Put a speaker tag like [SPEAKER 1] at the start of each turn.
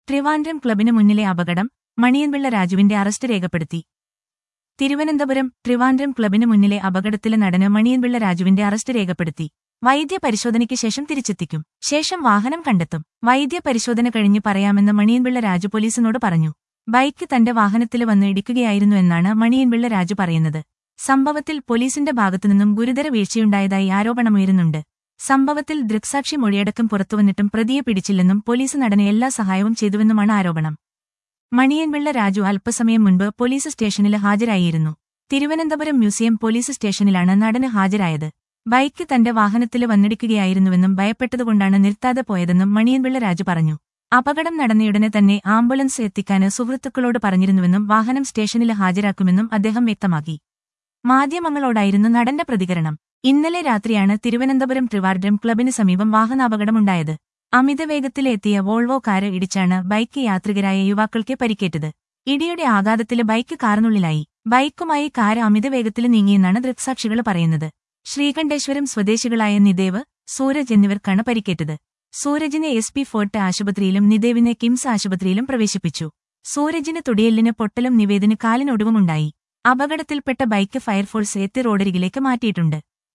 [SPEAKER 1] ട്രിവാൻഡ്രം ക്ലബിന് മുന്നിലെ അപകടം മണിയൻപിള്ള രാജുവിന്റെ അറസ്റ്റ് രേഖപ്പെടുത്തി തിരുവനന്തപുരം ട്രിവാൻഡ്രം ക്ലബിന് മുന്നിലെ അപകടത്തിലെ നടന് മണിയൻപിള്ള രാജുവിന്റെ അറസ്റ്റ് രേഖപ്പെടുത്തി വൈദ്യ പരിശോധനയ്ക്ക് ശേഷം തിരിച്ചെത്തിക്കും ശേഷം വാഹനം കണ്ടെത്തും വൈദ്യ പരിശോധന കഴിഞ്ഞ് പറയാമെന്ന് മണിയൻപിള്ള രാജു പോലീസിനോട് പറഞ്ഞു ബൈക്ക് തന്റെ വാഹനത്തിൽ വന്ന് ഇടിക്കുകയായിരുന്നു എന്നാണ് മണിയൻപിള്ള രാജു പറയുന്നത് സംഭവത്തിൽ പോലീസിന്റെ ഭാഗത്തുനിന്നും ഗുരുതര വീഴ്ചയുണ്ടായതായി ആരോപണമുയരുന്നുണ്ട് സംഭവത്തിൽ ദൃക്സാക്ഷി മൊഴിയടക്കം പുറത്തുവന്നിട്ടും പ്രതിയെ പിടിച്ചില്ലെന്നും പോലീസ് നടന് എല്ലാ സഹായവും ചെയ്തുവെന്നുമാണ് ആരോപണം മണിയൻപിള്ള രാജു അല്പസമയം മുൻപ് പോലീസ് സ്റ്റേഷനിൽ ഹാജരായിരുന്നു തിരുവനന്തപുരം മ്യൂസിയം പോലീസ് സ്റ്റേഷനിലാണ് നടന് ഹാജരായത് ബൈക്ക് തന്റെ വാഹനത്തിൽ വന്നിടിക്കുകയായിരുന്നുവെന്നും ഭയപ്പെട്ടതുകൊണ്ടാണ് നിർത്താതെ പോയതെന്നും മണിയൻപിള്ള രാജു പറഞ്ഞു അപകടം നടന്നയുടനെ തന്നെ ആംബുലൻസ് എത്തിക്കാന് സുഹൃത്തുക്കളോട് പറഞ്ഞിരുന്നുവെന്നും വാഹനം സ്റ്റേഷനിൽ ഹാജരാക്കുമെന്നും അദ്ദേഹം വ്യക്തമാക്കി മാധ്യമങ്ങളോടായിരുന്നു നടന്റെ പ്രതികരണം ഇന്നലെ രാത്രിയാണ് തിരുവനന്തപുരം ട്രിവാർഡ്രം ക്ലബിന് സമീപം വാഹനാപകടമുണ്ടായത് അമിതവേഗത്തിലെത്തിയ വോൾവോ കാര് ഇടിച്ചാണ് ബൈക്ക് യാത്രികരായ യുവാക്കൾക്ക് പരിക്കേറ്റത് ഇടിയുടെ ആഘാതത്തില് ബൈക്ക് കാറിനുള്ളിലായി ബൈക്കുമായി കാര് അമിതവേഗത്തിൽ നീങ്ങിയെന്നാണ് ദൃക്സാക്ഷികൾ പറയുന്നത് ശ്രീകണ്ഠേശ്വരം സ്വദേശികളായ നിദേവ് സൂരജ് എന്നിവർക്കാണ് പരിക്കേറ്റത് സൂരജിനെ എസ് പി ഫോർട്ട് ആശുപത്രിയിലും നിദേവിനെ കിംസ് ആശുപത്രിയിലും പ്രവേശിപ്പിച്ചു സൂരജിന് തുടിയെല്ലിന് പൊട്ടലും നിവേദിന് കാലിനൊടിവുമുണ്ടായി അപകടത്തിൽപ്പെട്ട ബൈക്ക് ഫയർഫോഴ്സ് എത്തി റോഡരികിലേക്ക് മാറ്റിയിട്ടുണ്ട്